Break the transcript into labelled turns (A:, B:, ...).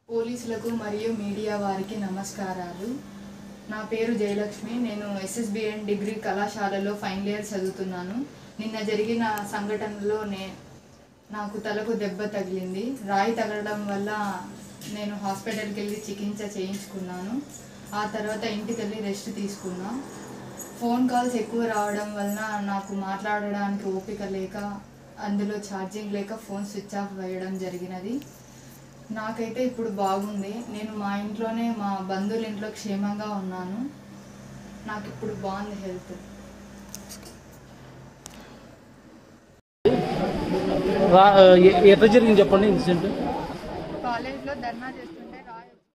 A: పోలీసులకు మరియు మీడియా వారికి నమస్కారాలు నా పేరు జయలక్ష్మి నేను ఎస్ఎస్బిఎన్ డిగ్రీ కళాశాలలో ఫైనల్ ఇయర్ చదువుతున్నాను నిన్న జరిగిన సంఘటనలో నే నాకు తలకు దెబ్బ తగిలింది రాయి తగలడం వల్ల నేను హాస్పిటల్కి వెళ్ళి చికిత్స చేయించుకున్నాను ఆ తర్వాత ఇంటికి వెళ్ళి రెస్ట్ తీసుకున్నా ఫోన్ కాల్స్ ఎక్కువ రావడం వలన నాకు మాట్లాడడానికి ఓపిక లేక అందులో ఛార్జింగ్ లేక ఫోన్ స్విచ్ ఆఫ్ వేయడం జరిగినది నాకైతే ఇప్పుడు బాగుంది నేను మా ఇంట్లోనే మా బంధువుల ఇంట్లో క్షేమంగా ఉన్నాను నాకు ఇప్పుడు బాగుంది హెల్త్
B: రా ఎ- ఎట్లా జరిగింది చెప్పండి ఇన్సిడెంట్
A: కాలేజ్లో ధర్నా చేస్తే